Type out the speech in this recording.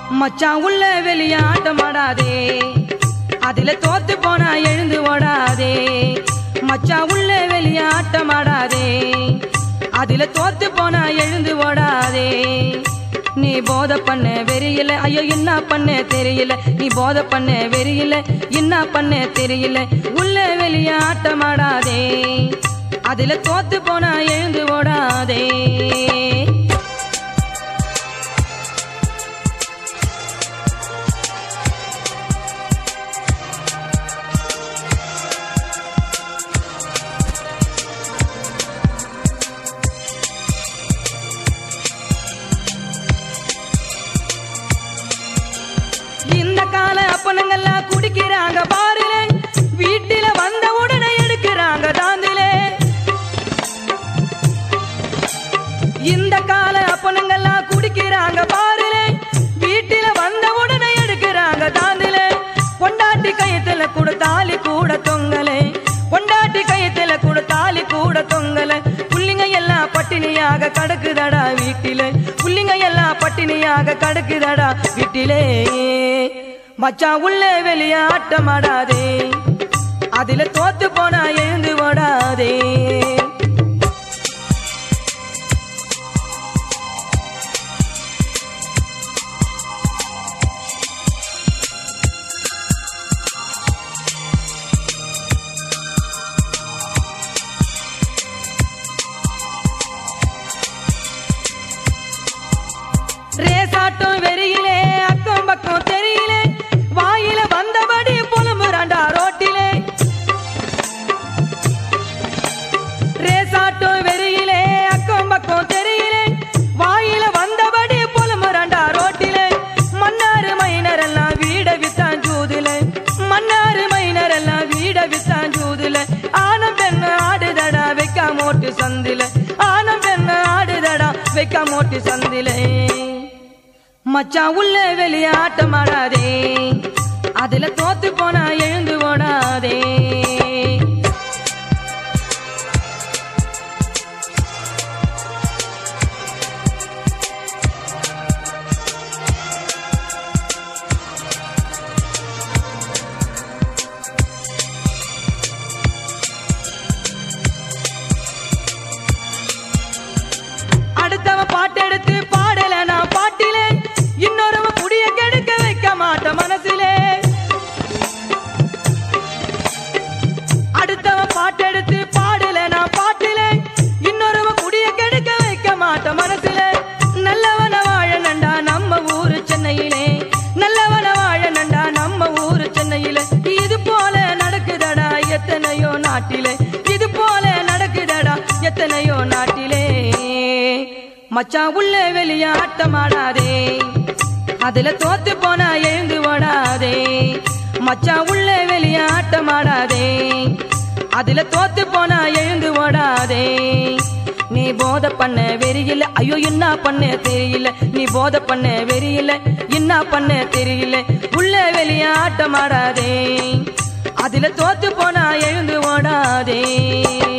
மச்சான் உள்ள வெளியாட்டமாடாதே அதுல தோத்து போனா எழுந்து ஓடாதே மச்சான் உள்ள வெளியாட்டமாடாதே அதுல தோத்து போனா எழுந்து ஓடாதே நீ போத பண்ண வெறியில ஐயோ என்ன பண்ண தெரியல நீ போத பண்ண வெறியில என்ன பண்ண தெரியல உள்ள வெளிய ஆட்டமாடாதே அதுல தோத்து போனா எழுந்து ஓடாதே இந்த கால அப்பனங்கெல்லாம் குடிக்கிறாங்க பாருல வீட்டில வந்த உடனே எடுக்கிறாங்க தாந்திலே இந்த கால அப்பனங்கெல்லாம் குடிக்கிறாங்க பாருல வீட்டில வந்த உடனே எடுக்கிறாங்க தாந்திலே கொண்டாட்டி கையத்துல கூட தாலி கூட தொங்கலே கொண்டாட்டி கையத்துல கூட தாலி கூட தொங்கல புள்ளிங்க எல்லாம் பட்டினியாக கடக்குதடா வீட்டிலே புள்ளிங்க எல்லாம் பட்டினியாக கடக்குதடா வீட்டிலே மச்சான் உள்ள வெளிய ஆட்டமாடாதே அதுல தோத்து போனா எழுந்து ஓடாதே ரேசாட்டும் வெறியிலே அக்கம் பக்கம் தெரியலே வாயில வந்தபடி புலம்புறாண்டா ரோட்டிலே ரேசாட்டும் வெறியிலே அக்கம் பக்கம் தெரியலே வாயில வந்தபடி புலம்புறாண்டா ரோட்டிலே மன்னாரு மைனர் எல்லாம் வீட வித்தான் ஜூதுல மன்னாரு மைனர் எல்லாம் வீட வித்தான் ஜூதுல ஆனம் பெண்ணு ஆடுதடா வைக்கா மோட்டு சந்தில ஆனம் பெண்ணு ஆடுதடா வைக்கா மோட்டு சந்திலே மச்சான் உள்ள வெளிய ஆட்டமாடாதே அதுல தோத்து போனா எழுந்து ஓடாதே அடுத்தவன் பாட்டெடுத்து பாடல நான் பாட்டிலே இன்னொருவன் குடிய கெடுக்க வைக்க மாட்ட மனசிலே அடுத்தவன் பாட்டெடுத்து பாடல நான் பாட்டிலே இன்னொருவன் குடிய கெடுக்க வைக்க மாட்ட மனசிலே நல்லவன வாழ நண்டா நம்ம ஊரு சென்னையிலே நல்லவன வாழ நண்டா நம்ம ஊரு சென்னையிலே இது போல நடக்குதடா எத்தனையோ நாட்டிலே இது போல நடக்குதடா எத்தனையோ நாட்டிலே மச்சான் உள்ள வெளிய ஆட்டமாடாதே அதுல தோத்து போனா எழுந்து ஓடாதே மச்சான் உள்ள வெளிய ஆட்டமாடாதே அதுல தோத்து போனா எழுந்து ஓடாதே நீ போத பண்ண வெறியில ஐயோ என்ன பண்ண தெரியல நீ போத பண்ண வெறியில என்ன பண்ண தெரியல உள்ள வெளிய ஆட்டமாடாதே அதுல தோத்து போனா எழுந்து ஓடாதே